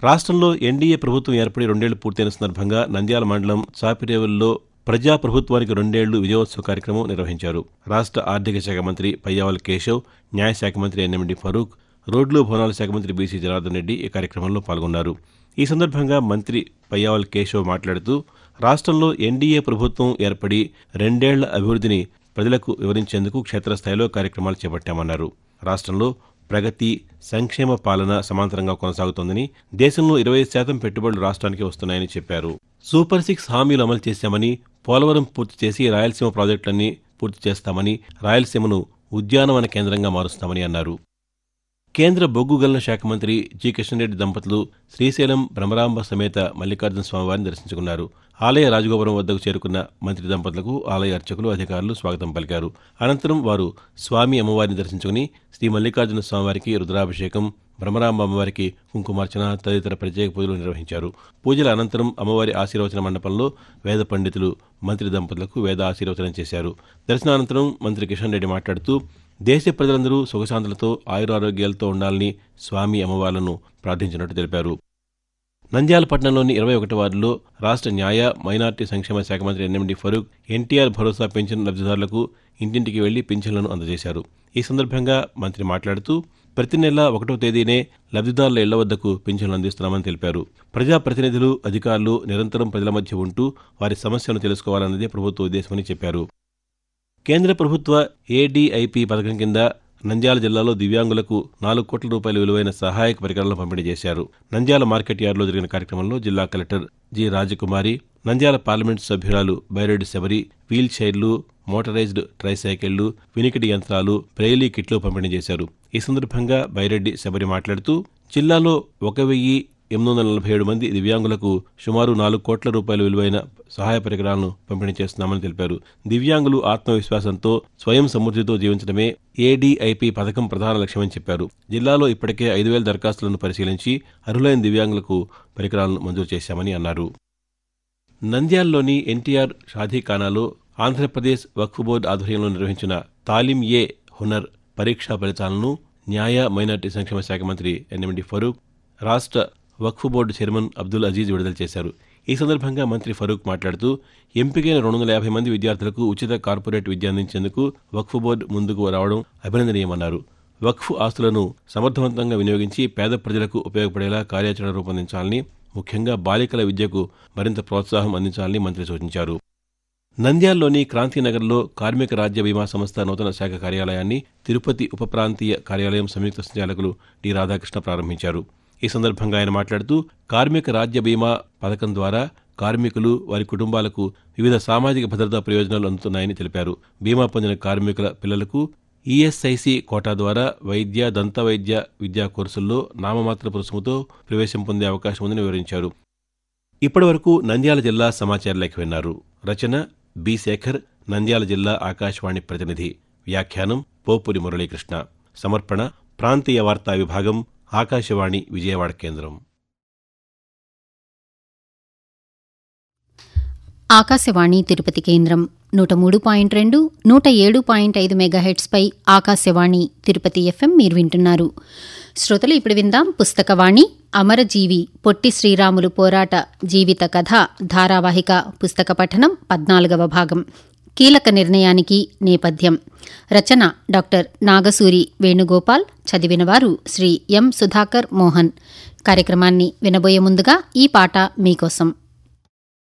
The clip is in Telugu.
రాష్ట్రంలో ఎన్డీఏ ప్రభుత్వం ఏర్పడి రెండేళ్లు పూర్తయిన సందర్భంగా నంద్యాల మండలం చాపిరేవుల్లో ప్రజా ప్రభుత్వానికి రెండేళ్లు విజయోత్సవ కార్యక్రమం నిర్వహించారు రాష్ట్ర ఆర్థిక శాఖ మంత్రి పయ్యావల్ కేశవ్ న్యాయశాఖ మంత్రి ఎన్ఎండి ఫరూక్ రోడ్లు భవనాల శాఖ మంత్రి బీసీ జనార్దన్ రెడ్డి ఈ కార్యక్రమంలో పాల్గొన్నారు ఈ సందర్భంగా మంత్రి పయ్యావల్ కేశవ్ మాట్లాడుతూ రాష్ట్రంలో ఎన్డీఏ ప్రభుత్వం ఏర్పడి రెండేళ్ల అభివృద్ధిని ప్రజలకు వివరించేందుకు క్షేత్రస్థాయిలో కార్యక్రమాలు చేపట్టామన్నారు రాష్ట్రంలో ప్రగతి సంక్షేమ పాలన సమాంతరంగా కొనసాగుతోందని దేశంలో ఇరవై శాతం పెట్టుబడులు రాష్ట్రానికి వస్తున్నాయని చెప్పారు సూపర్ సిక్స్ హామీలు అమలు చేశామని పోలవరం పూర్తి చేసి రాయలసీమ ప్రాజెక్టులన్నీ పూర్తి చేస్తామని రాయలసీమను ఉద్యానవన కేంద్రంగా మారుస్తామని అన్నారు కేంద్ర బొగ్గు గనుల శాఖ మంత్రి జి కిషన్ రెడ్డి దంపతులు శ్రీశైలం భ్రమరాంబ సమేత మల్లికార్జున స్వామివారిని దర్శించుకున్నారు ఆలయ రాజగోపురం వద్దకు చేరుకున్న మంత్రి దంపతులకు ఆలయ అర్చకులు అధికారులు స్వాగతం పలికారు అనంతరం వారు స్వామి అమ్మవారిని దర్శించుకుని శ్రీ మల్లికార్జున స్వామివారికి రుద్రాభిషేకం భ్రమరాంబ అమ్మవారికి కుంకుమార్చన తదితర ప్రత్యేక పూజలు నిర్వహించారు పూజల అనంతరం అమ్మవారి ఆశీర్వచన మండపంలో వేద పండితులు మంత్రి దంపతులకు వేద ఆశీర్వచనం చేశారు దర్శనానంతరం మంత్రి కిషన్ రెడ్డి మాట్లాడుతూ దేశ ప్రజలందరూ సుఖశాంతులతో ఆయురారోగ్యాలతో ఉండాలని స్వామి అమ్మవార్లను ప్రార్థించినట్టు తెలిపారు నంద్యాల పట్టణంలోని ఇరవై ఒకటి వార్డులో రాష్ట్ర న్యాయ మైనార్టీ సంక్షేమ శాఖ మంత్రి ఎన్ఎండి ఫరూక్ ఎన్టీఆర్ భరోసా పెన్షన్ లబ్ధిదారులకు ఇంటింటికి వెళ్లి పింఛన్లను అందజేశారు ఈ సందర్భంగా మంత్రి మాట్లాడుతూ ప్రతి నెల ఒకటో తేదీనే లబ్ధిదారుల ఇళ్ల వద్దకు పింఛన్లు అందిస్తున్నామని తెలిపారు ప్రజాప్రతినిధులు అధికారులు నిరంతరం ప్రజల మధ్య ఉంటూ వారి సమస్యలను తెలుసుకోవాలన్నదే ప్రభుత్వ ఉద్దేశమని చెప్పారు కేంద్ర ప్రభుత్వ ఏడీఐపీ పథకం కింద నంద్యాల జిల్లాలో దివ్యాంగులకు నాలుగు కోట్ల రూపాయల విలువైన సహాయక పరికరాలను పంపిణీ చేశారు నంద్యాల మార్కెట్ యార్డులో జరిగిన కార్యక్రమంలో జిల్లా collector G Rajakumari Nandyal parliament సభ్యురాలు బైరెడ్డి శబరి వీల్ చైర్లు మోటరైజ్డ్ ట్రైసైకిళ్లు వినికిడి యంత్రాలు బ్రెయిలీ కిట్లు పంపిణీ చేశారు ఈ సందర్భంగా బైరెడ్డి శబరి మాట్లాడుతూ జిల్లాలో ఒక వెయ్యి ఎనిమిది వందల నలభై ఏడు మంది దివ్యాంగులకు సుమారు నాలుగు కోట్ల రూపాయల విలువైన సహాయ పరికరాలను పంపిణీ చేస్తున్నామని తెలిపారు దివ్యాంగులు ఆత్మవిశ్వాసంతో స్వయం సమృద్ధితో జీవించడమే ఏడీఐపీ పథకం ప్రధాన లక్ష్యమని చెప్పారు జిల్లాలో ఇప్పటికే ఐదు వేల దరఖాస్తులను పరిశీలించి అర్హులైన దివ్యాంగులకు పరికరాలను మంజూరు చేశామని అన్నారు నంద్యాలలోని ఎన్టీఆర్ షాదీఖానాలో ఆంధ్రప్రదేశ్ వక్ఫ్ బోర్డు ఆధ్వర్యంలో నిర్వహించిన తాలిం ఏ హునర్ పరీక్షా ఫలితాలను న్యాయ మైనార్టీ సంక్షేమ శాఖ మంత్రి ఎన్ఎండి ఫరూక్ రాష్ట్ర వక్ఫ్ బోర్డు చైర్మన్ అబ్దుల్ అజీజ్ విడుదల చేశారు ఈ సందర్భంగా మంత్రి ఫరూక్ మాట్లాడుతూ ఎంపికైన రెండు వందల యాభై మంది విద్యార్థులకు ఉచిత కార్పొరేట్ విద్య అందించేందుకు వక్ఫ్ బోర్డు ముందుకు రావడం అభినందనీయమన్నారు వక్ఫ్ ఆస్తులను సమర్థవంతంగా వినియోగించి పేద ప్రజలకు ఉపయోగపడేలా కార్యాచరణ రూపొందించాలని ముఖ్యంగా బాలికల విద్యకు మరింత ప్రోత్సాహం అందించాలని మంత్రి సూచించారు నంద్యాలలోని క్రాంతినగర్లో కార్మిక రాజ్య బీమా సంస్థ నూతన శాఖ కార్యాలయాన్ని తిరుపతి ఉప ప్రాంతీయ కార్యాలయం సంయుక్త సంచాలకులు డి రాధాకృష్ణ ప్రారంభించారు ఈ సందర్భంగా ఆయన మాట్లాడుతూ కార్మిక రాజ్య బీమా పథకం ద్వారా కార్మికులు వారి కుటుంబాలకు వివిధ సామాజిక భద్రతా ప్రయోజనాలు అందుతున్నాయని తెలిపారు బీమా పొందిన కార్మికుల పిల్లలకు ఈఎస్ఐసి కోటా ద్వారా వైద్య దంత వైద్య విద్యా కోర్సుల్లో నామమాత్రపు రుసుముతో ప్రవేశం పొందే అవకాశం ఉందని వివరించారు ఇప్పటివరకు నంద్యాల జిల్లా సమాచార లేఖ విన్నారు రచన బి శేఖర్ నంద్యాల జిల్లా ఆకాశవాణి ప్రతినిధి వ్యాఖ్యానం పోపురి మురళీకృష్ణ సమర్పణ ప్రాంతీయ వార్తా విభాగం ఆకాశవాణి విజయవాడ కేంద్రం ఆకాశవాణి తిరుపతి కేంద్రం నూట మూడు పాయింట్ రెండు నూట ఏడు పాయింట్ ఐదు మెగాహెట్స్పై ఆకాశవాణి తిరుపతి ఎఫ్ఎం మీరు వింటున్నారు శ్రోతలు ఇప్పుడు విందాం పుస్తకవాణి అమరజీవి పొట్టి శ్రీరాములు పోరాట జీవిత కథ ధారావాహిక పుస్తక పఠనం పద్నాలుగవ భాగం కీలక నిర్ణయానికి నేపథ్యం రచన డాక్టర్ నాగసూరి వేణుగోపాల్ చదివినవారు శ్రీ ఎం సుధాకర్ మోహన్ కార్యక్రమాన్ని వినబోయే ముందుగా ఈ పాట మీకోసం